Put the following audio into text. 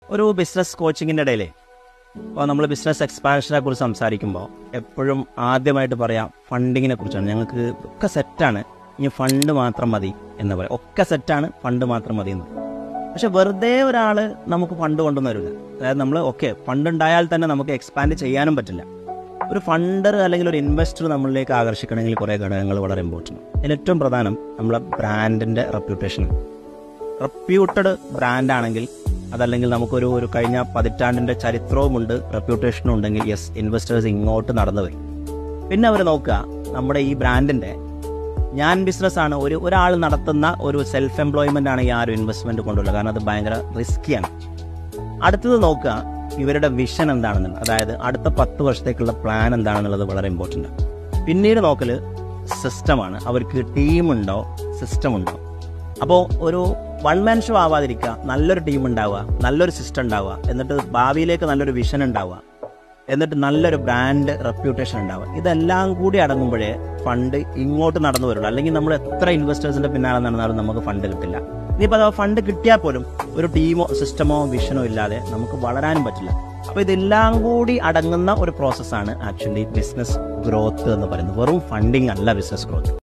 ഒരു ബിസിനസ് കോച്ചിങ്ങിൻ്റെ ഇടയിൽ ഇപ്പോൾ നമ്മൾ ബിസിനസ് എക്സ്പാൻഷനെ കുറിച്ച് സംസാരിക്കുമ്പോൾ എപ്പോഴും ആദ്യമായിട്ട് പറയാം ഫണ്ടിങ്ങിനെ കുറിച്ചാണ് ഞങ്ങൾക്ക് ഒക്കെ സെറ്റാണ് ഇനി ഫണ്ട് മാത്രം മതി എന്ന് പറയാം ഒക്കെ സെറ്റാണ് ഫണ്ട് മാത്രം മതി എന്ന് പക്ഷെ വെറുതെ ഒരാൾ നമുക്ക് ഫണ്ട് കൊണ്ടുവന്ന് വരില്ല അതായത് നമ്മൾ ഓക്കെ ഫണ്ട് ഉണ്ടായാൽ തന്നെ നമുക്ക് എക്സ്പാൻഡ് ചെയ്യാനും പറ്റില്ല ഒരു ഫണ്ടർ അല്ലെങ്കിൽ ഒരു ഇൻവെസ്റ്റർ നമ്മളിലേക്ക് ആകർഷിക്കണമെങ്കിൽ കുറേ ഘടകങ്ങൾ വളരെ ഇമ്പോർട്ടൻ്റ് അതിൽ ഏറ്റവും പ്രധാനം നമ്മളെ ബ്രാൻഡിൻ്റെ റെപ്യൂട്ടേഷൻ റെപ്യൂട്ടഡ് ബ്രാൻഡാണെങ്കിൽ അതല്ലെങ്കിൽ നമുക്കൊരു ഒരു കഴിഞ്ഞ പതിറ്റാണ്ടിൻ്റെ ചരിത്രവുമുണ്ട് റെപ്യൂട്ടേഷനും ഉണ്ടെങ്കിൽ യെസ് ഇൻവെസ്റ്റേഴ്സ് ഇങ്ങോട്ട് നടന്നു വരും പിന്നെ അവർ നോക്കുക നമ്മുടെ ഈ ബ്രാൻഡിൻ്റെ ഞാൻ ബിസിനസ്സാണ് ഒരു ഒരാൾ നടത്തുന്ന ഒരു സെൽഫ് എംപ്ലോയ്മെൻ്റ് ആണ് ഈ ആ ഒരു ഇൻവെസ്റ്റ്മെൻറ്റ് കൊണ്ടുള്ളത് കാരണം അത് ഭയങ്കര റിസ്ക്കിയാണ് അടുത്തത് നോക്കുക ഇവരുടെ വിഷൻ എന്താണെന്നുള്ളത് അതായത് അടുത്ത പത്ത് വർഷത്തേക്കുള്ള പ്ലാൻ എന്താണെന്നുള്ളത് വളരെ ഇമ്പോർട്ടൻ്റ് പിന്നീട് നോക്കൽ സിസ്റ്റമാണ് അവർക്ക് ടീമുണ്ടോ സിസ്റ്റം ഉണ്ടോ അപ്പോൾ ഒരു വൺ മാൻ ഷോ ആവാതിരിക്കുക നല്ലൊരു ടീം ഉണ്ടാവുക നല്ലൊരു സിസ്റ്റം ഉണ്ടാവുക എന്നിട്ട് ഭാവിയിലേക്ക് നല്ലൊരു വിഷൻ ഉണ്ടാവുക എന്നിട്ട് നല്ലൊരു ബ്രാൻഡ് റെപ്യൂട്ടേഷൻ ഉണ്ടാവുക ഇതെല്ലാം കൂടി അടങ്ങുമ്പോഴേ ഫണ്ട് ഇങ്ങോട്ട് നടന്നു വരുള്ളൂ അല്ലെങ്കിൽ നമ്മൾ എത്ര ഇൻവെസ്റ്റേഴ്സിന്റെ പിന്നാലെ നടന്നാലും നമുക്ക് ഫണ്ട് കിട്ടില്ല ഇനിയിപ്പോൾ അഥവാ ഫണ്ട് കിട്ടിയാൽ പോലും ഒരു ടീമോ സിസ്റ്റമോ വിഷനോ ഇല്ലാതെ നമുക്ക് വളരാനും പറ്റില്ല അപ്പോൾ ഇതെല്ലാം കൂടി അടങ്ങുന്ന ഒരു പ്രോസസ്സാണ് ആക്ച്വലി ബിസിനസ് ഗ്രോത്ത് എന്ന് പറയുന്നത് വെറും ഫണ്ടിങ് അല്ല ബിസിനസ് ഗ്രോത്ത്